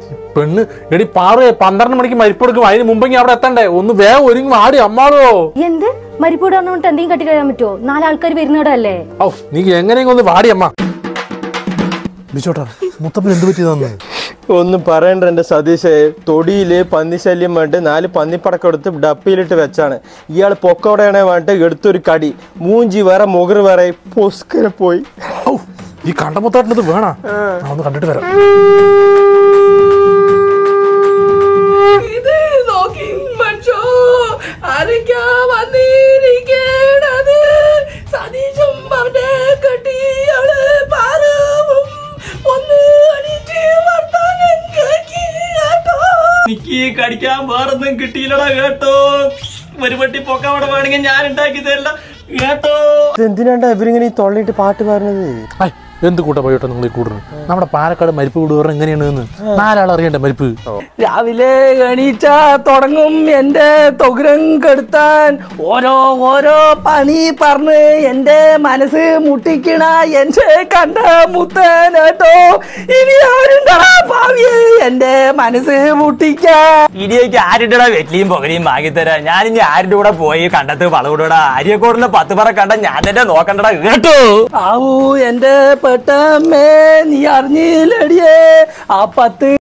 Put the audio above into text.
പെണ്ണ് എടി പാറേ പന്ത്രണ്ട് മണിക്ക് മരിപ്പെടുക്കും അതിന് മുമ്പെങ്കിൽ അവിടെ എത്തണ്ടേ ഒന്ന് വേഗം ഒരുങ്ങി വാടി അമ്മാളോ എന്ത് മരിപ്പൂട് പറഞ്ഞിട്ട് എന്തെങ്കിലും കട്ടി കഴിയാൻ പറ്റുമോ നാലാൾക്കാർ വരുന്നിടല്ലേ ഔ നീ എങ്ങനെയെങ്കിലും ഒന്ന് വാടി അമ്മ ബിച്ചോട്ടാ മുത്തപ്പൻ എന്ത് പറ്റിയതാന്ന് ഒന്നും പറയണ്ട എൻ്റെ സതീഷേ തൊടിയില് പന്നിശല്യം വേണ്ടിട്ട് നാല് പന്നിപ്പടക്കം എടുത്ത് ഡപ്പിയിലിട്ട് വെച്ചാണ് ഇയാൾ പൊക്കോടെയാണെ വേണ്ടിട്ട് എടുത്തൊരു കടി മൂഞ്ചി വേറെ മുകറ് വേറെ പൊസ്കര പോയി ഔ ഈ കണ്ടമുത്താട്ടിനത് വേണ ഒന്ന് കണ്ടിട്ട് വരാം ഇത് നോക്കി മച്ചോ ആരൊക്കെയാ വന്നിരിക്കണത് സതീശും അവന്റെ കെട്ടിയാള് പാറവും ഒന്ന് അടിച്ച് വർത്താനം കേക്കി കേട്ടോ എനിക്ക് കടിക്കാൻ വേറൊന്നും കിട്ടിയില്ലടാ കേട്ടോ ഒരു പട്ടി പൊക്കവിടെ വേണമെങ്കിൽ ഞാൻ ഉണ്ടാക്കി തരില്ല കേട്ടോ എന്തിനാണ്ടാ ഇവരിങ്ങനെ ഈ തൊള്ളിയിട്ട് പാട്ട് പാടുന്നത് ഐ എന്ത് കൂട്ടാ പോയിട്ടോ നിങ്ങൾ ഈ കൂടുന്നത് നമ്മുടെ പാലക്കാട് മരിപ്പ് വീട് പറഞ്ഞ എങ്ങനെയാണ് എന്ന് നാലാൾ അറിയണ്ടേ മരിപ്പ് രാവിലെ എണീച്ച തുടങ്ങും എന്റെ തൊകുരം കെടുത്താൻ ഓരോ ഓരോ പണി പറഞ്ഞ് എന്റെ മനസ്സ് മുട്ടിക്കണ എന്റെ കണ്ട മുത്തൻ കേട്ടോ ഇനി ആരുണ്ടടാ ഭാവിയെ എന്റെ മനസ്സ് മുട്ടിക്കാൻ ഇനിയൊക്കെ ആരുടെ വെറ്റിയും പുകലിയും വാങ്ങിത്തരാ ഞാൻ ഇനി ആരുടെ കൂടെ പോയി കണ്ടത്ത് വളവിടൂടാ അരിയക്കോടിന്റെ പത്ത് പറ കണ്ട ഞാൻ തന്നെ നോക്കണ്ടടാ കേട്ടോ ആവൂ എന്റെ പെട്ടമ്മേ നീ അറിഞ്ഞില്ലടിയേ ആ പത്ത്